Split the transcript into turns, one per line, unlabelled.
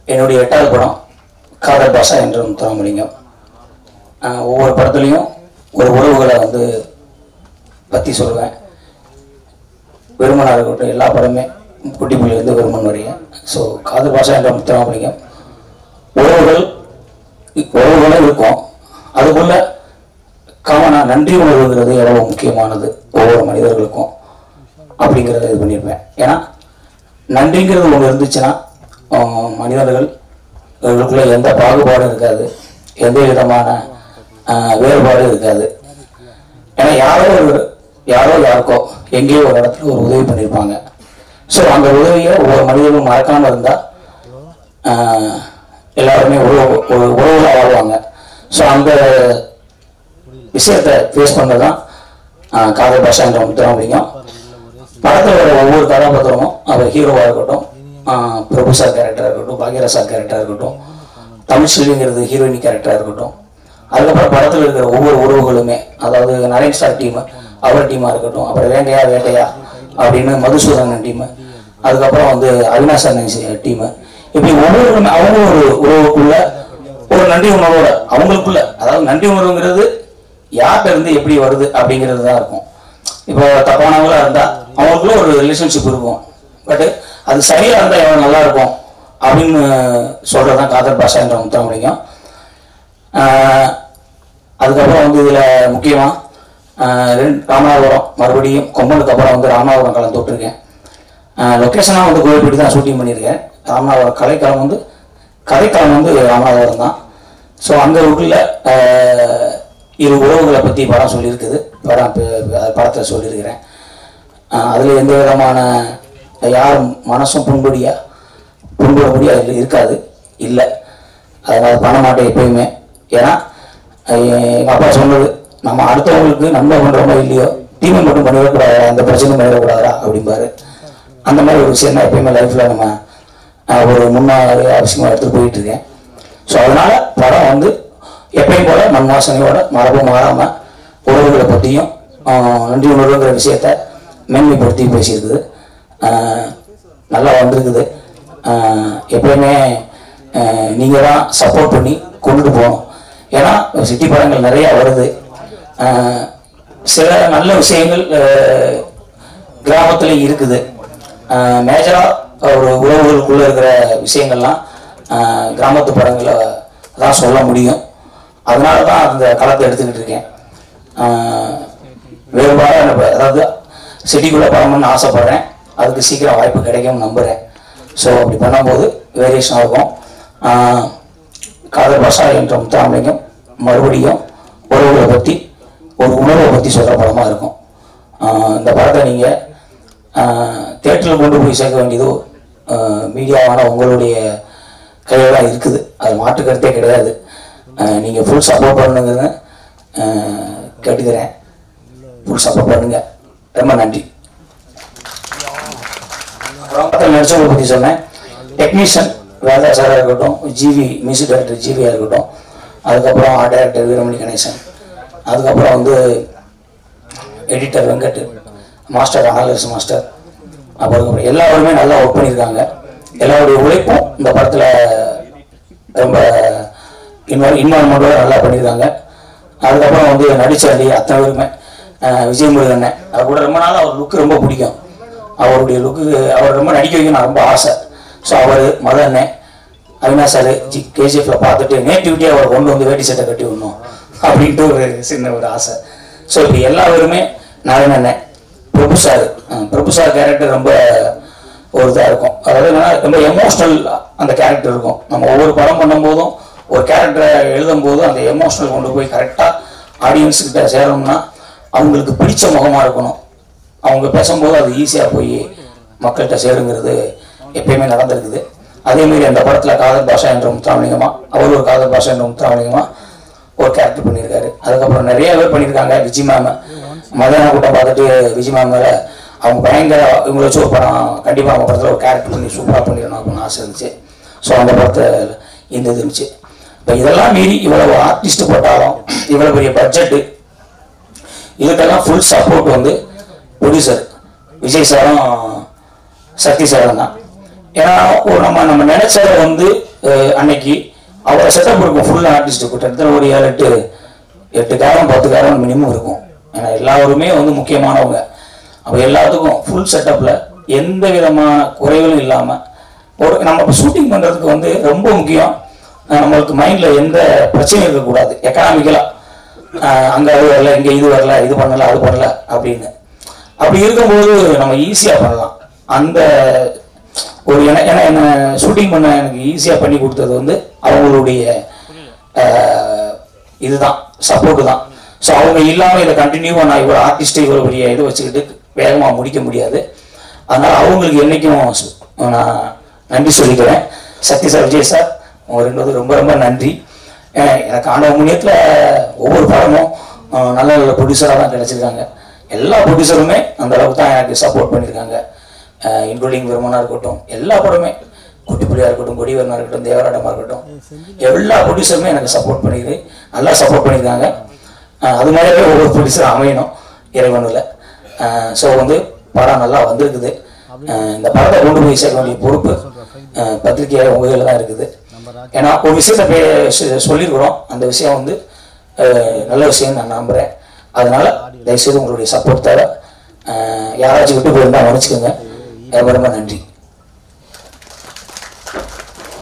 என்னுடைய எட்டாவது படம் காதல் பாஷா என்ற முத்துராமலிங்கம் ஆஹ் ஒவ்வொரு படத்துலையும் ஒரு உறவுகளை வந்து பற்றி சொல்லுவேன் விருமனாக இருக்கட்டும் எல்லா படமே குட்டி புள்ளிலேருந்து விருமன் வரையும் ஸோ காதல் பாஷா என்ற முத்துராமலிங்கம் உறவுகள் உறவுகளும் இருக்கும் அதுக்குள்ள காமனாக நன்றி உணர்வுங்கிறது எவ்வளோ முக்கியமானது ஒவ்வொரு மனிதர்களுக்கும் அப்படிங்கிறத இது பண்ணியிருப்பேன் ஏன்னா நன்றிங்கிறது ஒன்று இருந்துச்சுன்னா ஆஹ், மனிதர்கள் இவர்களுக்குள்ள எந்த பாகுபாடும் இருக்காது எந்த விதமான ஆஹ், வேறுபாடும் இருக்காது ஏன்னா யாரோ ஒரு யாரோ யாருக்கோ எங்கேயோ ஒரு இடத்துல ஒரு உதவி பண்ணியிருப்பாங்க ஸோ அந்த உதவியை ஒவ்வொரு மனிதனும் மறக்காமல் இருந்தால் எல்லாருமே உறவு ஒரு உறவுலாம் வாழ்வாங்க ஸோ அந்த விஷயத்தை ஃபேஸ் பண்ணது தான் காதல் பாஷா என்ற முத்துராமலிங்கம் படத்தில் வர ஒவ்வொரு கதாபாத்திரமும் அவர் ஹீரோவாக இருக்கட்டும் ஆஹ் பிரபு சார் கேரக்டராக இருக்கட்டும் பாக்யராஜ் சார் கேரக்டராக இருக்கட்டும் தமிழ் செல்விங்கிறது ஹீரோயினி கேரக்டராக இருக்கட்டும் அதுக்கப்புறம் படத்தில் இருக்கிற ஒவ்வொரு உறவுகளுமே அதாவது நரேன் சார் டீமு அவர் டீமாக இருக்கட்டும் அப்புறம் வேங்கையா வேட்டையா அப்படின்னு மதுசூதனன் டீமு அதுக்கப்புறம் வந்து அவினாஷ் அண்ணன் டீமு இப்படி ஒவ்வொருவருமே அவங்க ஒரு உறவுக்குள்ள ஒரு நன்றி உணர்வோட அவங்களுக்குள்ள அதாவது நன்றி உணர்வுங்கிறது யார்கிட்ட இருந்து எப்படி வருது அப்படிங்கிறது தான் இருக்கும் இப்போ தப்பானவங்களா இருந்தா அவங்களுக்குள்ள ஒரு ரிலேஷன்ஷிப் இருக்கும் பட் அது சரியா இருந்தா எவ்வளவு நல்லா இருக்கும் அப்படின்னு சொல்றதுதான் காதல் பாஷா என்ற முத்தமிழிங்கம் அதுக்கப்புறம் வந்து இதுல முக்கியமா ஆஹ் ரெண்டு ராமநாதபுரம் மறுபடியும் கொம்பனுக்கு அப்புறம் வந்து ராமநாதபுரம் கலந்து விட்டுருக்கேன் லொக்கேஷனாக வந்து கோயில்பட்டி தான் ஷூட்டிங் பண்ணியிருக்கேன் ராமநாதபுரம் கலைக்களம் வந்து கதைக்களம் வந்து ராமநாதபுரம் தான் ஸோ அந்த ஊரில் இரு உறவுகளை பற்றி படம் சொல்லியிருக்குது படம் ப- படத்தில் சொல்லியிருக்கிறேன் அதில் எந்த விதமான யாரும் மனசும் புண்படியா புண்படும்படி அதில் இருக்காது இல்லை அதனால் பண்ண மாட்டேன் எப்பயுமே ஏன்னா எங்கள் அப்பா சொன்னது நம்ம அடுத்தவங்களுக்கு நன்மை பண்ணுறோமோ இல்லையோ தீமை மட்டும் பண்ணிடக்கூடாதா அந்த பிரச்சனையும் பண்ணிடக்கூடாதா அப்படிம்பாரு அந்த மாதிரி ஒரு விஷயம் தான் எப்பயுமே லைஃப்பில் நம்ம அஹ், ஒரு முன்னாடி அவசியமாக எடுத்துகிட்டு போயிட்டு இருக்கேன் ஸோ அதனால படம் வந்து எப்பயும் போல மண் வாசனையோட மரபு மாறாமல் உறவுகளை பற்றியும் ஆஹ், நன்றி உணர்வுங்கிற விஷயத்த மேன்மைப்படுத்தி பேசியிருக்குது ஆஹ், நல்லா வந்திருக்குது ஆஹ், எப்பயுமே நீங்கள் தான் சப்போர்ட் பண்ணி கொண்டுட்டு போகணும் ஏன்னா சிட்டி படங்கள் நிறையா வருது ஆஹ், சில நல்ல விஷயங்கள் ஆஹ், கிராமத்துல இருக்குது மேஜராக ஒரு உறவுகளுக்குள்ள இருக்கிற விஷயங்கள்லாம் ஆஹ், கிராமத்து படங்களை தான் சொல்ல முடியும் அதனால தான் அந்த களத்தை எடுத்துக்கிட்டு இருக்கேன் ஆஹ், வேறுபாடாக எனக்கு அதாவது சிட்டிக்குள்ளே படம் பண்ண ஆசைப்படுறேன் அதுக்கு சீக்கிரம் வாய்ப்பு கிடைக்கும்னு நம்புகிறேன் ஸோ அப்படி பண்ணும்போது வேரியேஷன் இருக்கும் ஆஹ், காதல் பாஷா என்ற முத்தாமலிங்கம் மறுபடியும் உறவுகளை பற்றி ஒரு உணர்வை பற்றி சொல்கிற படமாக இருக்கும் ஆஹ் இந்த படத்தை நீங்கள் தேட்டரில் கொண்டு போய் சேர்க்க வேண்டியது மீடியாவான உங்களுடைய கையில் தான் இருக்குது அது மாற்று கருத்தே கிடையாது நீங்கள் ஃபுல் சப்போர்ட் பண்ணுங்கிறத ஆஹ் கேட்டுக்கிறேன் ஃபுல் சப்போர்ட் பண்ணுங்க ரொம்ப நன்றி படத்தில் நடிச்சவங்களை பற்றி சொன்னேன் டெக்னீஷியன் வேதா சாராக இருக்கட்டும் ஜிவி மியூசிக் டைரக்டர் ஜிவியாக இருக்கட்டும் அதுக்கப்புறம் ஆர்ட் டைரக்டர் வீரமணி கணேசன் அதுக்கப்புறம் வந்து எடிட்டர் வெங்கட் மாஸ்டர் அனாலிஸ் மாஸ்டர் அப்புறம் அதுக்கப்புறம் எல்லாருமே நல்லா ஒர்க் பண்ணியிருக்காங்க எல்லாருடைய உழைப்பும் இந்த படத்தில் ரொம்ப இன்வால் இன்வால்மெண்ட்டோட நல்லா பண்ணியிருக்காங்க அதுக்கப்புறம் வந்து நடிச்சாண்டி அத்தனை பேருமே அஹ் விஜய் முருகன் அண்ணன் அது கூட ரொம்ப நாள் அவர் லுக்கு ரொம்ப பிடிக்கும் அவருடைய லுக்கு அவர் ரொம்ப நடிக்க வைக்க நான் ரொம்ப ஆசை ஸோ அவர் மத அண்ணன் அவினாஷ் சார் ஜி கேஜிஎஃப்ல பார்த்துட்டு நேட்டிவிட்டியை அவர் கொண்டு வந்து வேட்டி சட்டை கட்டி விடணும் அப்படின்ட்டு ஒரு சின்ன ஒரு ஆசை ஸோ இப்படி எல்லா பேருமே நாராயண அண்ணன் பிரபு சார் அஹ் பிரபு சார் கேரக்டர் ரொம்ப ஒரு இதாக இருக்கும் அதாவது என்னன்னா ரொம்ப எமோஷ்னல் அந்த கேரக்டர் இருக்கும் நம்ம ஒவ்வொரு படம் பண்ணும்போதும் ஒரு கேரக்டரை எழுதும் போது அந்த எமோஷனல் கொண்டு போய் கரெக்டாக ஆடியன்ஸ் கிட்ட சேரணும்னா அவங்களுக்கு பிடிச்ச முகமாக இருக்கணும் அவங்க பேசும்போது அது ஈஸியாக போய் மக்கள்கிட்ட சேருங்கிறது எப்பயுமே நடந்திருக்குது அதே மாதிரி அந்த படத்தில் காதல் பாஷா என்ற முத்துராமலிங்கமா அவர் ஒரு காதல் பாஷா என்ற முத்துராமலிங்கமா ஒரு கேரக்டர் பண்ணியிருக்காரு அதுக்கப்புறம் நிறைய பேர் பண்ணியிருக்காங்க விஜய் மேம் மதியான கூட்டம் பார்த்துட்டு விஜய் மேம் மேலே அவங்க பயங்கர இவங்களை வச்சு ஒரு படம் கண்டிப்பாக அவங்க படத்தில் ஒரு கேரக்டர் பண்ணி சூப்பராக பண்ணிடணும் அப்படின்னு ஆசை இருந்துச்சு ஸோ அந்த படத்தை இந்த இது இருந்துச்சு இப்போ இதெல்லாம் மீறி இவ்வளவு ஆர்டிஸ்ட் போட்டாலும் இவ்வளோ பெரிய பட்ஜெட்டு இதுக்கெல்லாம் ஃபுல் சப்போர்ட் வந்து ப்ரொடியூசர் விஜய் சாரும் சக்தி சாரும் தான் ஏன்னா ஒரு நம்ம நம்ம நினைச்சதை வந்து அஹ், அன்னைக்கு அவரை செட்டப் இருக்கும் ஃபுல் ஆர்டிஸ்ட் கிட்டத்தட்ட ஒரு ஏழு எட்டு எட்டு காரம் பத்து காரம் மினிமம் இருக்கும் ஏன்னா எல்லாருமே வந்து முக்கியமானவங்க அப்போ எல்லாத்துக்கும் ஃபுல் செட்டப்பில் எந்த விதமான குறைகளும் இல்லாமல் ஒரு நம்ம இப்போ ஷூட்டிங் பண்ணுறதுக்கு வந்து ரொம்ப முக்கியம் அஹ் நம்மளுக்கு மைண்டில் எந்த பிரச்சனையும் இருக்கக்கூடாது எக்கனாமிக்கலாக அங்கே அது வரல இங்கே இது வரல இது பண்ணல அது பண்ணல அப்படின்னு அப்படி இருக்கும்போது நம்ம ஈஸியாக பண்ணலாம் அந்த ஒரு என ஏன்னா என்ன ஷூட்டிங் பண்ண எனக்கு ஈஸியாக பண்ணி கொடுத்தது வந்து அவங்களுடைய அஹ், இதுதான் சப்போர்ட்டு தான் ஸோ அவங்க இல்லாமல் இதை கண்டினியூவாக நான் இவ்வளோ ஆர்டிஸ்ட்டு இவ்வளோ பெரிய இதை வச்சுக்கிட்டு வேகமாக முடிக்க முடியாது அதனால் அவங்களுக்கு என்றைக்கும் சு- நான் நன்றி சொல்லிக்கிறேன் சக்தி சார் விஜய் சார் உங்க ரெண்டு பேரும் ரொம்ப ரொம்ப நன்றி அஹ் எனக்கு ஆண்டவ முன்னியத்தில் ஒவ்வொரு படமும் அஹ், நல்ல நல்ல ப்ரொடியூசராக தான் கிடைச்சிருக்காங்க எல்லா ப்ரொடியூசருமே அந்த அளவுக்கு தான் எனக்கு சப்போர்ட் பண்ணியிருக்காங்க இன்க்ளூடிங் விருமனா இருக்கட்டும் எல்லா படமே குட்டிப்புலியாக இருக்கட்டும் கொடிவரனா இருக்கட்டும் தேவராடமாக இருக்கட்டும் எல்லா ப்ரொடியூசருமே எனக்கு சப்போர்ட் பண்ணியிருக்கு நல்லா சப்போர்ட் பண்ணியிருக்காங்க அஹ் அது மாதிரியே ஒவ்வொரு ப்ரொடியூசர் அமையணும் இறைவனில் ஸோ வந்து படம் நல்லா வந்திருக்குது அஹ் இந்த படத்தை கொண்டு போய் சேர்க்க வேண்டிய பொறுப்பு அஹ் பத்திரிகையாளர் உங்க கையில் தான் இருக்குது ஏன்னா ஒரு விஷயத்தை பே- சொ- சொல்லியிருக்கிறோம் அந்த விஷயம் வந்து அஹ் நல்ல விஷயம் நான் நம்புகிறேன் அதனால தயவுசெய்து உங்களுடைய சப்போர்ட் தேவை அஹ் யாராச்சும் விட்டு போயிருந்தா மன்னிச்சுக்கோங்க ரொம்ப ரொம்ப நன்றி